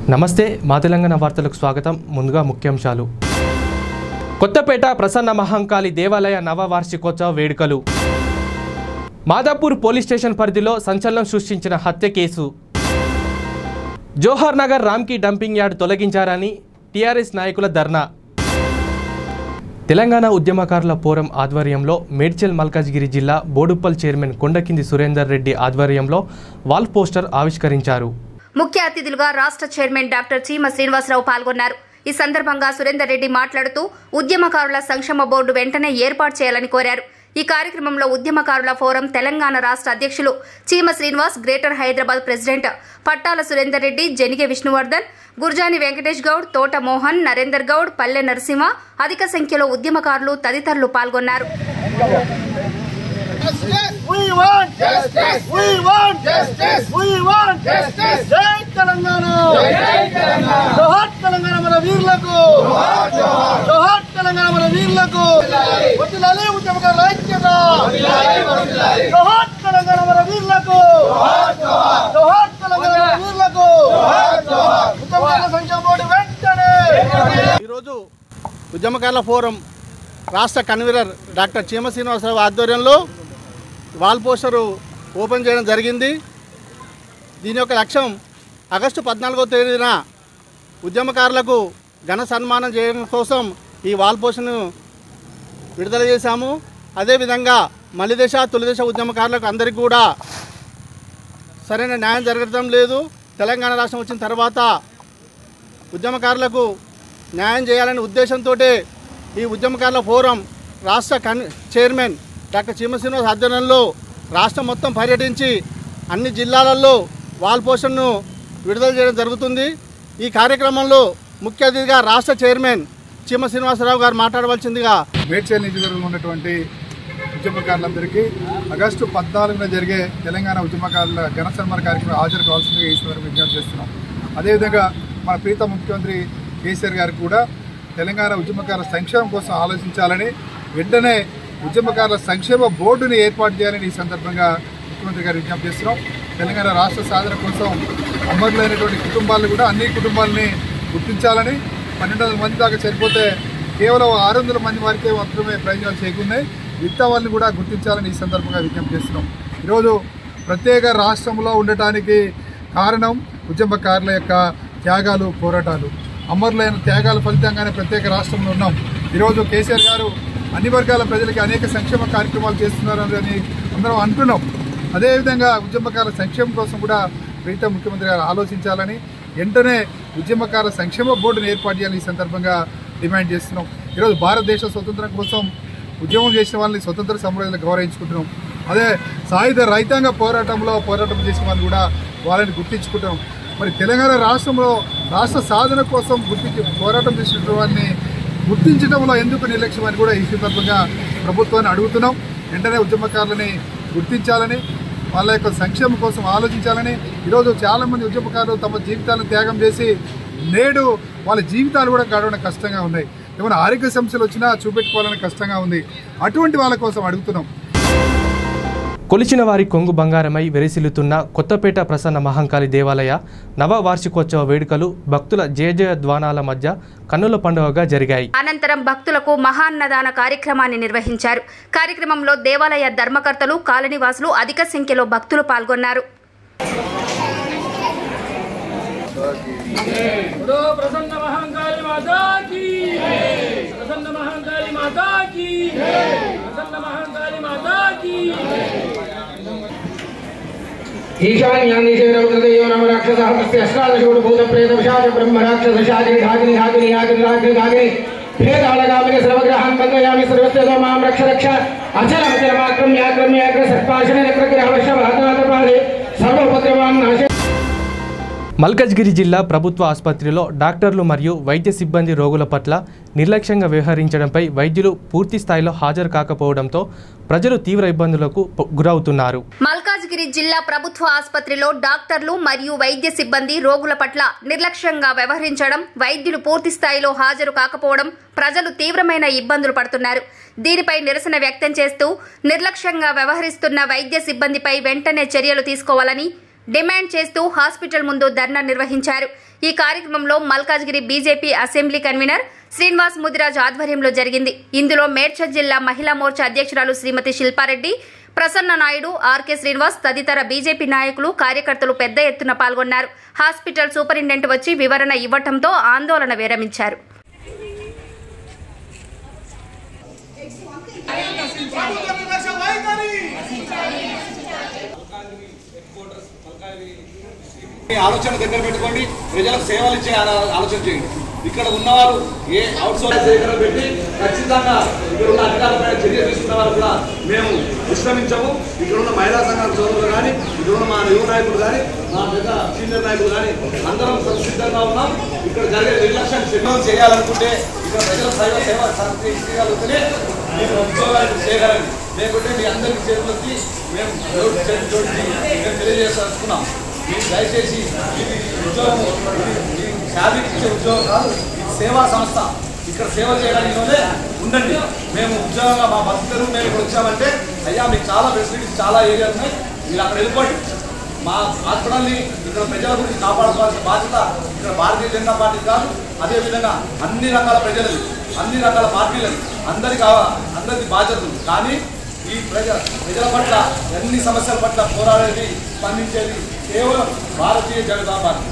నమస్తే మా తెలంగాణ వార్తలకు స్వాగతం ముందుగా ముఖ్యాంశాలు కొత్తపేట ప్రసన్న మహంకాళి దేవాలయ నవ వార్షికోత్సవ వేడుకలు మాదాపూర్ పోలీస్ స్టేషన్ పరిధిలో సంచలనం సృష్టించిన హత్య కేసు జోహర్ నగర్ రామ్కి డంపింగ్ యార్డ్ తొలగించారని టీఆర్ఎస్ నాయకుల ధర్నా తెలంగాణ ఉద్యమకారుల ఫోరం ఆధ్వర్యంలో మేడ్చల్ మల్కాజ్గిరి జిల్లా బోడుప్పల్ చైర్మన్ కొండకింది సురేందర్ రెడ్డి ఆధ్వర్యంలో వాల్ పోస్టర్ ఆవిష్కరించారు ముఖ్య అతిథులుగా రాష్ట్ర చైర్మన్ డాక్టర్ చీమ శ్రీనివాసరావు పాల్గొన్నారు ఈ సందర్భంగా సురేందర్ రెడ్డి మాట్లాడుతూ ఉద్యమకారుల సంక్షేమ బోర్డు వెంటనే ఏర్పాటు చేయాలని కోరారు ఈ కార్యక్రమంలో ఉద్యమకారుల ఫోరం తెలంగాణ రాష్ట్ర అధ్యక్షులు చీమ శ్రీనివాస్ గ్రేటర్ హైదరాబాద్ ప్రెసిడెంట్ పట్టాల సురేందర్ రెడ్డి జనిగే విష్ణువర్ధన్ గుర్జాని వెంకటేష్ గౌడ్ తోట మోహన్ నరేందర్ గౌడ్ పల్లె నరసింహ అధిక సంఖ్యలో ఉద్యమకారులు తదితరులు పాల్గొన్నారు We want justice. We want justice. We want justice. జై తెలంగాణ జై తెలంగాణ జోహార్ తెలంగాణ మన వీరులకు జోహార్ తెలంగాణ మన వీరులకు వదిలాలి ఉద్యమకారుల ఐక్యత జోహార్ తెలంగాణ మన వీరులకు జోహార్ తెలంగాణ మన వీరులకు ఉద్యమకారుల సంక్షేమ బోర్డు వెంటనే ఈరోజు ఉద్యమకారుల ఫోరం రాష్ట్ర కన్వీనర్ డాక్టర్ చీమ శ్రీనివాసరావు ఆధ్వర్యంలో వాల్ పోస్టరు ఓపెన్ చేయడం జరిగింది దీని యొక్క లక్ష్యం ఆగస్టు పద్నాలుగో తేదీన ఉద్యమకారులకు ఘన సన్మానం చేయడం కోసం ఈ వాల్ పోస్టర్ను విడుదల చేశాము అదేవిధంగా మలిదశ తొలిదశ ఉద్యమకారులకు అందరికీ కూడా సరైన న్యాయం జరగడం లేదు తెలంగాణ రాష్ట్రం వచ్చిన తర్వాత ఉద్యమకారులకు న్యాయం చేయాలనే ఉద్దేశంతో ఈ ఉద్యమకారుల ఫోరం రాష్ట్ర కన్ చైర్మన్ డాక్టర్ చీమ శ్రీనివాస్ ఆధ్వర్యంలో రాష్ట్రం మొత్తం పర్యటించి అన్ని జిల్లాలలో వాల్ పోస్టర్ను విడుదల చేయడం జరుగుతుంది ఈ కార్యక్రమంలో ముఖ్య అతిథిగా రాష్ట్ర చైర్మన్ చీమ శ్రీనివాసరావు గారు మాట్లాడవలసిందిగా మేడ్చల్ నియోజకవర్గంలో ఉన్నటువంటి ఉద్యమకారులందరికీ ఆగస్టు పద్నాలుగున జరిగే తెలంగాణ ఉద్యమకారుల ఘన సన్మాన కార్యక్రమం హాజరు కావాల్సిందిగా ఈ సందర్భంగా విజ్ఞప్తి చేస్తున్నాం అదేవిధంగా మన ప్రీత ముఖ్యమంత్రి కేసీఆర్ గారికి కూడా తెలంగాణ ఉద్యమకారుల సంక్షేమం కోసం ఆలోచించాలని వెంటనే ఉద్యమకారుల సంక్షేమ బోర్డుని ఏర్పాటు చేయాలని ఈ సందర్భంగా ముఖ్యమంత్రి గారు విజ్ఞప్తి చేస్తున్నాం తెలంగాణ రాష్ట్ర సాధన కోసం అమరులైనటువంటి కుటుంబాలను కూడా అన్ని కుటుంబాలని గుర్తించాలని పన్నెండు వందల మంది దాకా చనిపోతే కేవలం ఆరు వందల మంది వారికే మాత్రమే ప్రయోజనాలు చేకూరినాయి మిగతా వాళ్ళని కూడా గుర్తించాలని ఈ సందర్భంగా విజ్ఞప్తి చేస్తున్నాం ఈరోజు ప్రత్యేక రాష్ట్రంలో ఉండటానికి కారణం ఉద్యమకారుల యొక్క త్యాగాలు పోరాటాలు అమరులైన త్యాగాల ఫలితంగానే ప్రత్యేక రాష్ట్రంలో ఉన్నాం ఈరోజు కేసీఆర్ గారు అన్ని వర్గాల ప్రజలకి అనేక సంక్షేమ కార్యక్రమాలు చేస్తున్నారు అని అందరం అంటున్నాం అదేవిధంగా ఉద్యమకారుల సంక్షేమం కోసం కూడా ప్రీత ముఖ్యమంత్రి గారు ఆలోచించాలని వెంటనే ఉద్యమకారుల సంక్షేమ బోర్డును ఏర్పాటు చేయాలని ఈ సందర్భంగా డిమాండ్ చేస్తున్నాం ఈరోజు భారతదేశ స్వతంత్రం కోసం ఉద్యమం చేసిన వాళ్ళని స్వతంత్ర సమరయులు గౌరవించుకుంటున్నాం అదే సాయుధ రైతాంగ పోరాటంలో పోరాటం చేసిన వాళ్ళు కూడా వాళ్ళని గుర్తించుకుంటాం మరి తెలంగాణ రాష్ట్రంలో రాష్ట్ర సాధన కోసం గుర్తించి పోరాటం చేసిన వారిని గుర్తించడంలో ఎందుకు నిర్లక్ష్యం అని కూడా ఈ సందర్భంగా ప్రభుత్వాన్ని అడుగుతున్నాం వెంటనే ఉద్యమకారులని గుర్తించాలని వాళ్ళ యొక్క సంక్షేమం కోసం ఆలోచించాలని ఈరోజు చాలామంది ఉద్యమకారులు తమ జీవితాలను త్యాగం చేసి నేడు వాళ్ళ జీవితాలు కూడా గడవడం కష్టంగా ఉన్నాయి ఏమైనా ఆరోగ్య సమస్యలు వచ్చినా చూపెట్టుకోవాలని కష్టంగా ఉంది అటువంటి వాళ్ళ కోసం అడుగుతున్నాం కొలిచిన వారి కొంగు బంగారమై వెరిసిల్లుతున్న కొత్తపేట ప్రసన్న మహంకాళి దేవాలయ నవ వార్షికోత్సవ వేడుకలు భక్తుల జయజయ ద్వానాల మధ్య కన్నుల పండుగగా జరిగాయి అనంతరం భక్తులకు మహాన్నదాన కార్యక్రమాన్ని నిర్వహించారు కార్యక్రమంలో దేవాలయ ధర్మకర్తలు కాలనీవాసులు అధిక సంఖ్యలో భక్తులు పాల్గొన్నారు बोलो प्रसन्न महाकाली माता की प्रसन्न महाकाली माता की प्रसन्न महाकाली माता की ईशान्यान्निशेरौद्रदेयो नम राक्षसः तस्य अष्टादशोटभूतप्रेतवशाच ब्रह्म राक्षसशाचिनि धागिनि धागिनि यागिनि रागिनि धागिनि भेदालगामिनि सर्वग्रहान् बन्धयामि सर्वस्य तो मां रक्ष रक्ष अचलमचलमाक्रम्याक्रम्याग्र सत्पाशने नक्रग्रहवर्षवाहनाथपादे सर्वोपद्रवान् नाशे మల్కజ్గిరి జిల్లా ప్రభుత్వ ఆసుపత్రిలో డాక్టర్లు మరియు వైద్య సిబ్బంది రోగుల పట్ల నిర్లక్ష్యంగా వ్యవహరించడంపై వైద్యులు పూర్తి స్థాయిలో హాజరు కాకపోవడంతో ప్రజలు తీవ్ర ఇబ్బందులకు ప- గురవుతున్నారు మల్కాజ్గిరి జిల్లా ప్రభుత్వ ఆసుపత్రిలో డాక్టర్లు మరియు వైద్య సిబ్బంది రోగుల పట్ల నిర్లక్ష్యంగా వ్యవహరించడం వైద్యులు పూర్తి స్థాయిలో హాజరు కాకపోవడం ప్రజలు తీవ్రమైన ఇబ్బందులు పడుతున్నారు దీనిపై నిరసన వ్యక్తం చేస్తూ నిర్లక్ష్యంగా వ్యవహరిస్తున్న వైద్య సిబ్బందిపై వెంటనే చర్యలు తీసుకోవాలని డిమాండ్ చేస్తూ హాస్పిటల్ ముందు ధర్నా నిర్వహించారు ఈ కార్యక్రమంలో Malkajgiri BJP assembly convener Srinivas Mudiraj ఆధ్వర్యంలో జరిగింది ఇందులో మేడ్చల్ జిల్లా మహిళా మోర్చా అధ్యక్షురాలు శ్రీమతి శిల్పారెడ్డి ప్రసన్న నాయుడు ఆర్కే శ్రీనివాస్ తదితర బీజేపీ నాయకులు కార్యకర్తలు పెద్ద ఎత్తున పాల్గొన్నారు హాస్పిటల్ సూపరింటెండెంట్ వచ్చి వివరణ ఇవ్వటంతో ఆందోళన విరమించారు మీ ఆలోచన దగ్గర పెట్టుకోండి ప్రజలకు సేవలు ఇచ్చే ఆలో- ఆలోచన చేయండి ఇక్కడ ఉన్నవారు ఏ అవుట్ సోర్స్ దగ్గర పెట్టి ఖచ్చితంగా ఇక్కడ ఉన్న అధికారులపై చర్య తీసుకున్న వారు కూడా మేము విశ్రమించము ఇక్కడ ఉన్న మహిళా సంఘాల సోదరులు కానీ ఇక్కడ ఉన్న మా యువ నాయకులు కానీ మా పెద్ద సీనియర్ నాయకులు కానీ అందరం సంసిద్ధంగా ఉన్నాం ఇక్కడ జరిగే నిర్లక్ష్యం సిద్ధం చేయాలనుకుంటే ఇక్కడ ప్రజల సేవ సేవ సంస్థ చేయగలిగితేనే మీరు ఉద్యోగాలు చేయగలండి లేకుంటే మీ అందరికీ చేతులకి మేము జోడించి జోడించి మేము తెలియజేస్తున్నాం మీరు దయచేసి ఇది ఉద్యోగం ఇది ఇది శాలరీ ఇచ్చే ఉద్యోగం కాదు ఇది సేవా సంస్థ ఇక్కడ సేవ చేయడానికిలోనే ఉండండి మేము ఉద్యోగంగా మా భక్తులు మేము ఇక్కడ వచ్చామంటే అయ్యా మీకు చాలా ఫెసిలిటీస్ చాలా ఏరియాలు ఉన్నాయి మీరు అక్కడ వెళ్ళిపోండి మా హాస్పిటల్ని ఇక్కడ ప్రజల గురించి కాపాడుకోవాల్సిన బాధ్యత ఇక్కడ భారతీయ జనతా పార్టీ కాదు అదేవిధంగా అన్ని రకాల ప్రజలది అన్ని రకాల పార్టీలది అందరికి కావాలి అందరిది బాధ్యత ఉంది కానీ ఈ ప్రజ ప్రజల పట్ల అన్ని సమస్యల పట్ల పోరాడేది స్పందించేది కేవలం Bharatiya Janata Party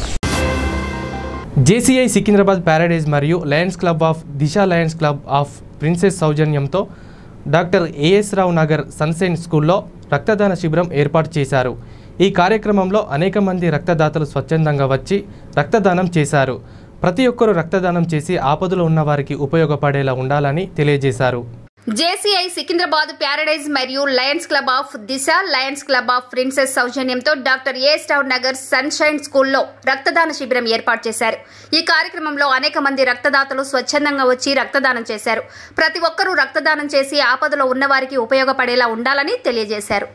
JCI Secunderabad Paradise మరియు Lions Club of Disha Lions Club of Princess సౌజన్యంతో Doctor AS Rao Nagar Sunshine స్కూల్లో రక్తదాన శిబిరం ఏర్పాటు చేశారు ఈ కార్యక్రమంలో అనేక మంది రక్తదాతలు స్వచ్ఛందంగా వచ్చి రక్తదానం చేశారు ప్రతి ఒక్కరూ రక్తదానం చేసి ఆపదలో ఉన్న వారికి ఉపయోగపడేలా ఉండాలని తెలియజేశారు జేసీఐ సికింద్రాబాద్ ప్యారడైజ్ మరియు Lions Club of Disha Lions Club of Princess సౌజన్యంతో డాక్టర్ ఏ స్టౌన్ నగర్ సన్షైన్ స్కూల్లో రక్తదాన శిబిరం ఏర్పాటు చేశారు ఈ కార్యక్రమంలో అనేక మంది రక్తదాతలు స్వచ్ఛందంగా వచ్చి రక్తదానం చేశారు ప్రతి ఒక్కరూ రక్తదానం చేసి ఆపదలో ఉన్నవారికి ఉపయోగపడేలా ఉండాలని తెలియజేశారు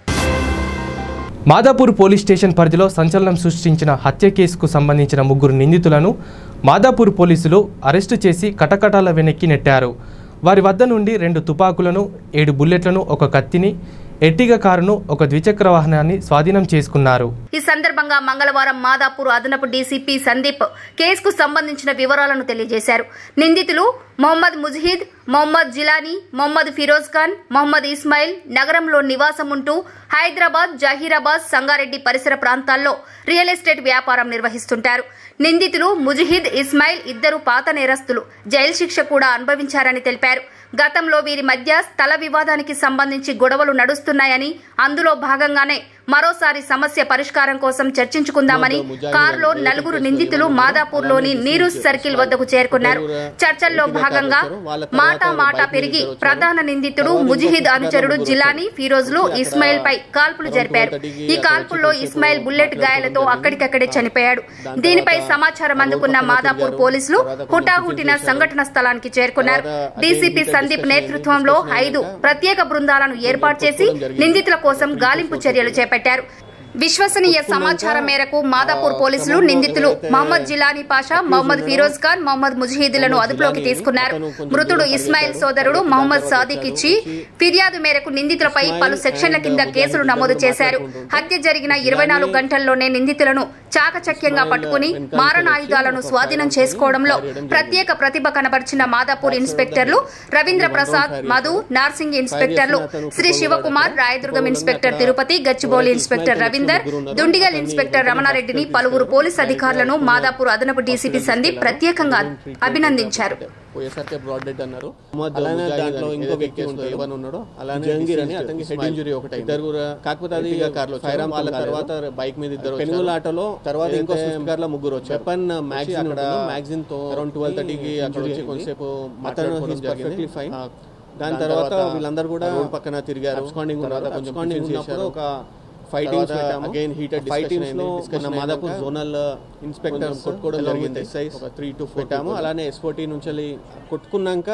మాదాపూర్ పోలీస్ స్టేషన్ పరిధిలో సంచలనం సృష్టించిన హత్య కేసుకు సంబంధించిన ముగ్గురు నిందితులను మాదాపూర్ పోలీసులు అరెస్టు చేసి కటకటాల వెనక్కి నెట్టారు వారి వద్ద నుండి రెండు తుపాకులను ఏడు బుల్లెట్లను ఒక కత్తిని ఎట్టిగ కారును ఒక ద్విచక్ర వాహనాన్ని స్వాధీనం చేసుకున్నారు ఈ సందర్భంగా మంగళవారం మాదాపూర్ అదనపు డీసీపీ సందీప్ కేసుకు సంబంధించిన వివరాలను తెలియజేశారు నిందితులు మొహమ్మద్ ముజహీద్ మొహమ్మద్ జిలానీ మొహమ్మద్ ఫిరోజ్ ఖాన్ మొహమ్మద్ ఇస్మాయిల్ నగరంలో నివాసం ఉంటూ హైదరాబాద్ జహీరాబాద్ సంగారెడ్డి పరిసర ప్రాంతాల్లో రియల్ ఎస్టేట్ వ్యాపారం నిర్వహిస్తుంటారు నిందితులు ముజహీద్ ఇస్మాయిల్ ఇద్దరు పాత నేరస్తులు జైలు శిక్ష కూడా అనుభవించారని తెలిపారు గతంలో వీరి మధ్య స్థల వివాదానికి సంబంధించి గొడవలు నడుస్తున్నాయని అందులో భాగంగానే మరోసారి సమస్య పరిష్కారం కోసం చర్చించుకుందామని కారులో నలుగురు నిందితులు మాదాపూర్లోని నీరు సర్కిల్ వద్దకు చేరుకున్నారు చర్చల్లో భాగంగా మాటా మాటా పెరిగి ప్రధాన నిందితుడు ముజిహిద్ అనుచరుడు జిలానీ ఫిరోజ్లు ఇస్మాయిల్ పై కాల్పులు జరిపారు ఈ కాల్పుల్లో ఇస్మాయిల్ బుల్లెట్ గాయాలతో అక్కడికక్కడే చనిపోయాడు దీనిపై సమాచారం అందుకున్న మాదాపూర్ పోలీసులు హుటాహుటిన సంఘటన స్థలానికి చేరుకున్నారు డీసీపీ సందీప్ నేతృత్వంలో ఐదు ప్రత్యేక బృందాలను ఏర్పాటు చేసి నిందితుల కోసం గాలింపు చర్యలు చేపట్టారు విశ్వసనీయ సమాచారం మేరకు మాదాపూర్ పోలీసులు నిందితులు మహమ్మద్ జిలానీ పాషా మహమ్మద్ ఫిరోజ్ ఖాన్ మహమ్మద్ ముజహీదులను అదుపులోకి తీసుకున్నారు మృతుడు ఇస్మాయిల్ సోదరుడు మహమ్మద్ సాదిక్ ఇచ్చి ఫిర్యాదు మేరకు నిందితులపై పలు సెక్షన్ల కింద కేసులు నమోదు చేశారు హత్య జరిగిన ఇరవై నాలుగు గంటల్లోనే నిందితులను చాకచక్యంగా పట్టుకుని మారణాయుధాలను స్వాధీనం చేసుకోవడంలో ప్రత్యేక ప్రతిభ కనబర్చిన మాదాపూర్ ఇన్స్పెక్టర్లు రవీంద్ర ప్రసాద్ మధు నార్సింగ్ ఇన్స్పెక్టర్లు Shri Shivakumar Rayadurgam inspector Tirupati Gachibowli inspector Ravinder Dundigal inspector రమణారెడ్డిని పలువురు పోలీస్ అధికారులను మాదాపూర్ అదనపు డీసీపీ సందీప్ ప్రత్యేకంగా అభినందించారు పోయేసరికి బ్రాడ్ డెడ్ అన్నారు అలానే దాంట్లో ఇంకో వ్యక్తి ఉంటాడు ఎవరు ఉన్నాడో అలానే జంగీర్ అని అతనికి హెడ్ ఇంజురీ ఒకటి ఇద్దరు కూడా కాకపోతే అది కార్లో ఫైర్ వాళ్ళ తర్వాత బైక్ మీద ఇద్దరు పెనుగుల ఆటోలో తర్వాత ఇంకో స్విఫ్ట్ కార్ లో ముగ్గురు వచ్చారు వెపన్ మ్యాగజిన్ అక్కడ మ్యాగజిన్ తో అరౌండ్ ట్వెల్వ్ థర్టీకి అక్కడ వచ్చి కొంతసేపు అతను పర్ఫెక్ట్లీ ఫైన్ దాని తర్వాత వీళ్ళందరూ కూడా రోడ్ పక్కన తిరిగారు అబ్స్కాండింగ్ తర్వాత కొంచెం ఉన్నప్పుడు ఒక ఫైటింగ్స్ అగైన్ హీటెడ్ ఫైటింగ్స్ లో మన మాదాపూర్ జోనల్ ఇన్స్పెక్టర్ కొట్టుకోవడం జరిగింది సైజ్ ఒక త్రీ టు పెట్టాము అలానే ఎస్ఓటీ నుంచి వెళ్ళి కొట్టుకున్నాక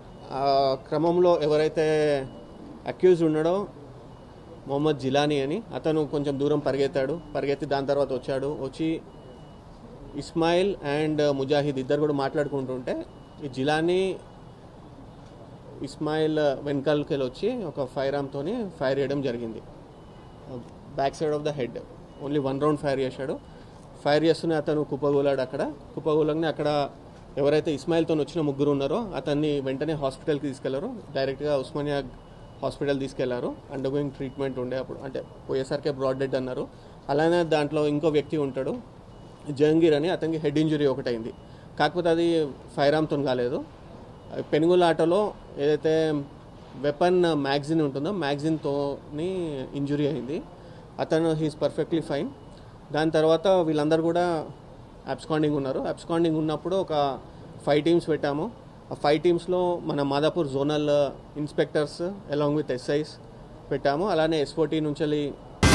ఆ క్రమంలో ఎవరైతే అక్యూజ్ ఉన్నాడో మొహమ్మద్ జిలానీ అని అతను కొంచెం దూరం పరిగెత్తాడు పరిగెత్తి దాని తర్వాత వచ్చాడు వచ్చి ఇస్మాయిల్ అండ్ ముజాహిద్ ఇద్దరు కూడా మాట్లాడుకుంటుంటే ఈ జిలానీ ఇస్మాయిల్ వెనకాలకి వచ్చి ఒక ఫైర్ ఆమ్తోని ఫైర్ చేయడం జరిగింది back side of the head only one round fire చేశాడు ఫైర్ చేస్తూనే అతను కుప్పగూలాడు అక్కడ కుప్పగూలంగానే అక్కడ ఎవరైతే ఇస్మాయిల్తో వచ్చిన ముగ్గురు ఉన్నారో అతన్ని వెంటనే హాస్పిటల్కి తీసుకెళ్లారు డైరెక్ట్గా ఉస్మానియా హాస్పిటల్ తీసుకెళ్లారు అండర్గోయింగ్ ట్రీట్మెంట్ ఉండే అప్పుడు అంటే పోయేసరికి బ్రాడ్ డెడ్ అన్నారు అలానే దాంట్లో ఇంకో వ్యక్తి ఉంటాడు జహంగీర్ అని అతనికి హెడ్ ఇంజురీ ఒకటైంది కాకపోతే అది ఫైర్ ఆమ్తో కాలేదు పెనుగుల ఆటలో ఏదైతే వెపన్ మ్యాగజిన్ ఉంటుందో మ్యాగజిన్తోని ఇంజురీ అయింది అతను హీస్ పర్ఫెక్ట్లీ ఫైన్ దాని తర్వాత వీళ్ళందరూ కూడా అబ్స్కాండింగ్ ఉన్నారు అబ్స్కాండింగ్ ఉన్నప్పుడు ఒక ఫైవ్ టీమ్స్ పెట్టాము ఆ ఫైవ్ టీమ్స్లో మన Madhapur zonal inspectors along with SIs పెట్టాము అలానే ఎస్ఓటీ నుంచి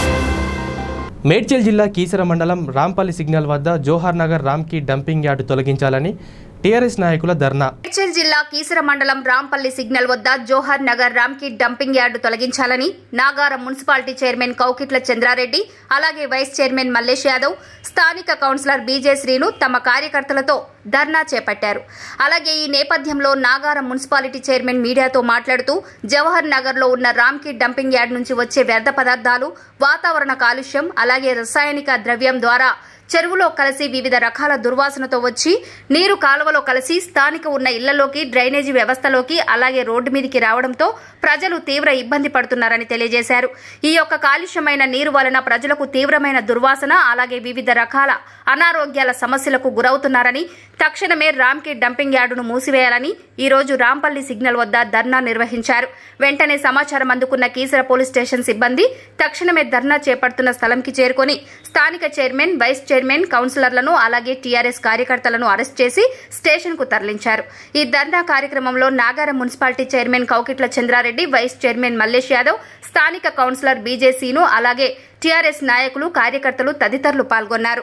మేడ్చల్ జిల్లా కీసర మండలం రాంపల్లి సిగ్నల్ వద్ద జోహార్ నగర్ రామ్కి డంపింగ్ యార్డు తొలగించాలని టీఆర్ఎస్ నాయకుల ధర్నా మేడ్చల్ జిల్లా కీసర మండలం రాంపల్లి సిగ్నల్ వద్ద జోహార్ నగర్ రామ్కి డంపింగ్ యార్డు తొలగించాలని నాగారం మున్సిపాలిటీ చైర్మన్ కౌకిట్ల చంద్రారెడ్డి అలాగే వైస్ చైర్మన్ మల్లేష్ యాదవ్ స్థానిక కౌన్సిలర్ బీజే శ్రీను తమ కార్యకర్తలతో ధర్నా చేపట్టారు అలాగే ఈ నేపథ్యంలో నాగారం మున్సిపాలిటీ చైర్మన్ మీడియాతో మాట్లాడుతూ జవహర్ నగర్ లో ఉన్న రామ్కి డంపింగ్ యార్డ్ నుంచి వచ్చే వ్యర్థ పదార్థాలు వాతావరణ కాలుష్యం అలాగే రసాయనిక ద్రవ్యం ద్వారా చెరువులో కలిసి వివిధ రకాల దుర్వాసనతో వచ్చి నీరు కాలువలో కలిసి స్థానిక ఉన్న ఇళ్లలోకి డ్రైనేజీ వ్యవస్థలోకి అలాగే రోడ్డు మీదికి రావడంతో ప్రజలు తీవ్ర ఇబ్బంది పడుతున్నారని తెలియజేశారు ఈ యొక్క కాలుష్యమైన నీరు వలన ప్రజలకు తీవ్రమైన దుర్వాసన అలాగే వివిధ రకాల అనారోగ్యాల సమస్యలకు గురవుతున్నారని తక్షణమే రామ్కి డంపింగ్ యార్డును మూసివేయాలని ఈ రోజు రాంపల్లి సిగ్నల్ వద్ద ధర్నా నిర్వహించారు వెంటనే సమాచారం అందుకున్న కీసర పోలీస్ స్టేషన్ సిబ్బంది తక్షణమే ధర్నా చేపడుతున్న స్థలంకి చేరుకొని స్థానిక చైర్మన్ వైస్ చైర్మన్ కౌన్సిలర్లను అలాగే టీఆర్ఎస్ కార్యకర్తలను అరెస్ట్ చేసి స్టేషన్ కు తరలించారు ఈ ధర్నా కార్యక్రమంలో Nagaram municipality chairman Kaukitla Chandra Reddy vice chairman Mallesh Yadav స్థానిక కౌన్సిలర్ బీజేసీను అలాగే టీఆర్ఎస్ నాయకులు కార్యకర్తలు తదితరులు పాల్గొన్నారు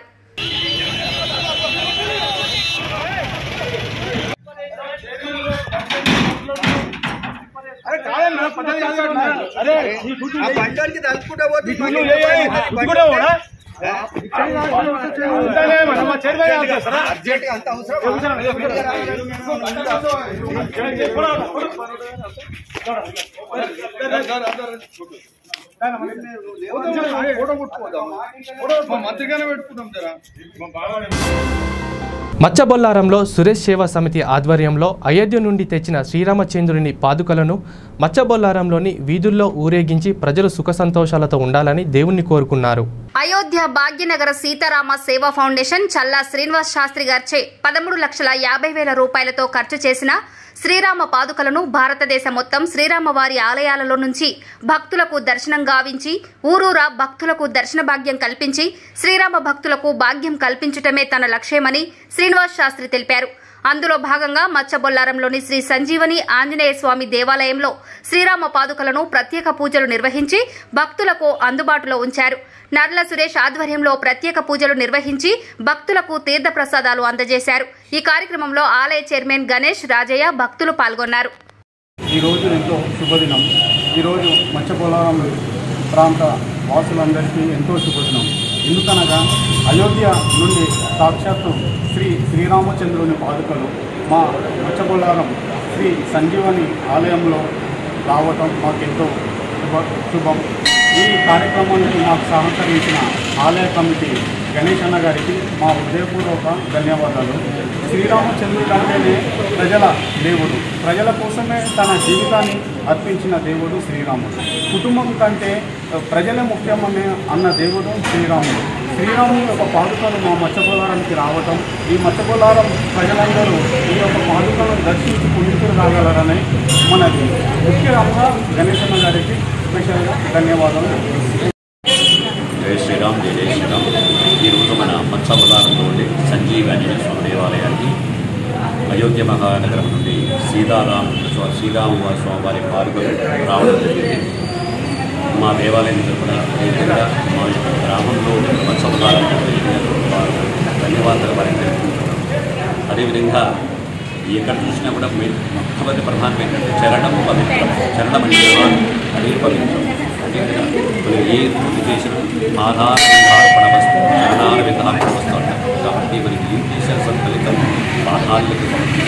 మంత్రిగానే పెట్టుకుందాం జరా మచ్చబొల్లారంలో సురేష్ సేవా సమితి ఆధ్వర్యంలో అయోధ్య నుండి తెచ్చిన శ్రీరామచంద్రుని పాదుకలను మచ్చబొల్లారంలోని వీధుల్లో ఊరేగించి ప్రజలు సుఖ సంతోషాలతో ఉండాలని దేవుణ్ణి కోరుకున్నారు అయోధ్య భాగ్యనగర సీతారామ సేవా ఫౌండేషన్ చల్లా శ్రీనివాస్ శాస్త్రి గారిచే పదమూడు లక్షల యాభై వేల రూపాయలతో ఖర్చు చేసిన శ్రీరామ పాదుకలను భారతదేశం మొత్తం శ్రీరామ వారి ఆలయాలలో నుంచి భక్తులకు దర్శనం గావించి ఊరూరా భక్తులకు దర్శన భాగ్యం కల్పించి శ్రీరామ భక్తులకు భాగ్యం కల్పించటమే తన లక్ష్యమని శ్రీనివాస్ శాస్త్రి తెలిపారు అందులో భాగంగా మచ్చబొల్లారంలోని శ్రీ సంజీవని ఆంజనేయ స్వామి దేవాలయంలో శ్రీరామ పాదుకలను ప్రత్యేక పూజలు నిర్వహించి భక్తులకు అందుబాటులో ఉంచారు నర్ల సురేష్ ఆధ్వర్యంలో ప్రత్యేక పూజలు నిర్వహించి భక్తులకు తీర్థ ప్రసాదాలు అందజేశారు ఈ కార్యక్రమంలో ఆలయ చైర్మన్ గణేష్ రాజయ్య భక్తులు పాల్గొన్నారు ఈరోజు ఎంతో శుభదినం ఈరోజు మచ్చపోలవరం ప్రాంత వాసులందరికీ ఎంతో శుభదినం ఎందుకనగా అయోధ్య నుండి సాక్షాత్తు శ్రీ శ్రీరామచంద్రుని పాదుకలు మా మచ్చపోలవరం శ్రీ సంజీవని ఆలయంలో రావటం మాకెంతో శుభ శుభం ఈ కార్యక్రమానికి మాకు సహకరించిన ఆలయ కమిటీ గణేష్ అన్న గారికి మా హృదయపూర్వక ధన్యవాదాలు శ్రీరామచంద్రుడు అంటేనే ప్రజల దేవుడు ప్రజల కోసమే తన జీవితాన్ని అర్పించిన దేవుడు శ్రీరాముడు కుటుంబం కంటే ప్రజలే ముఖ్యమని అన్న దేవుడు శ్రీరాముడు శ్రీరాముని యొక్క పాదుకలు మా మత్స్యపోలారానికి రావటం ఈ మత్స్యపోలారం ప్రజలందరూ ఈ యొక్క పాదుకలను దర్శించి పుణ్యతులు రాగలరని మనది ముఖ్యంగా గణేశన్న గారికి స్పెషల్గా ధన్యవాదాలు జై శ్రీరామ్ జై జై శ్రీరామ్ ఈరోజు మన మత్స్యబలారంలో ఉండే సంజీవ్ ఆంజనేయ స్వామి దేవాలయానికి అయోధ్య మహానగరం నుండి సీతారామ స్వా- శ్రీరామ స్వామి వారి పాల్గొని రావడం జరిగింది మా దేవాలయం తరపున అదేవిధంగా మా యొక్క గ్రామంలో మత్స్యబలారం వారు ధన్యవాదాలు వారికి తెలుపుకుంటున్నాం అదేవిధంగా ఎక్కడ చూసినా కూడా మెయిన్ మొట్టమొదటి ప్రధానం ఏంటంటే చరణం పవిత్రం చరణం అంటే అదే పవిత్రం అదేవిధంగా మనం ఏ పూజ చేసినా ఆధార విధార్పణ వస్తు చరణాల విధార్పణ వస్తూ ఉంటాం కాబట్టి మనకి ఏం చేసిన సంకలితం పాఠాలకు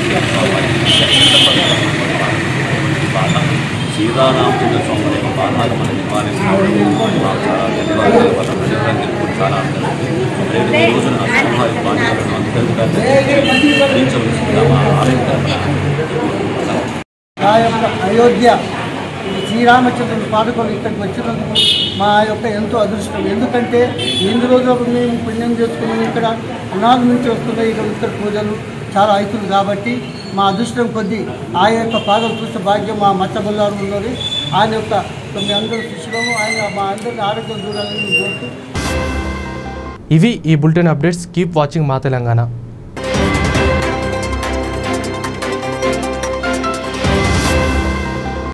బాధ శ్రీరామచంద్ర స్వామి యొక్క బాధాలు మన నివారించడం మాకు చాలా ధన్యవాదాలు వాళ్ళ ప్రజలందరికీ కూడా చాలా భక్తులందరినీ భరించవలసిందిగా మా ఆలయం తరఫున ఆ యొక్క అయోధ్య ఈ శ్రీరామచంద్రుని పాదుకలు ఇక్కడికి వచ్చినందుకు మా యొక్క ఎంతో అదృష్టం ఎందుకంటే ఎన్ని రోజులకు మేము పుణ్యం చేసుకున్నాం ఇక్కడ అనాథ నుంచి వస్తున్నాయి ఇక్కడ ఇక్కడ పూజలు చాలా అవుతుంది కాబట్టి మా అదృష్టం కొద్దీ ఆయన యొక్క పాదం చూసే భాగ్యం మా మచ్చబొల్లారు ఉన్నది ఆయన యొక్క మీ అందరూ శిష్యులము ఆయన మా అందరిని ఆరోగ్యం చూడాలని కోరుతూ ఇవి ఈ బులెటిన్ అప్డేట్స్ కీప్ వాచింగ్ మా తెలంగాణ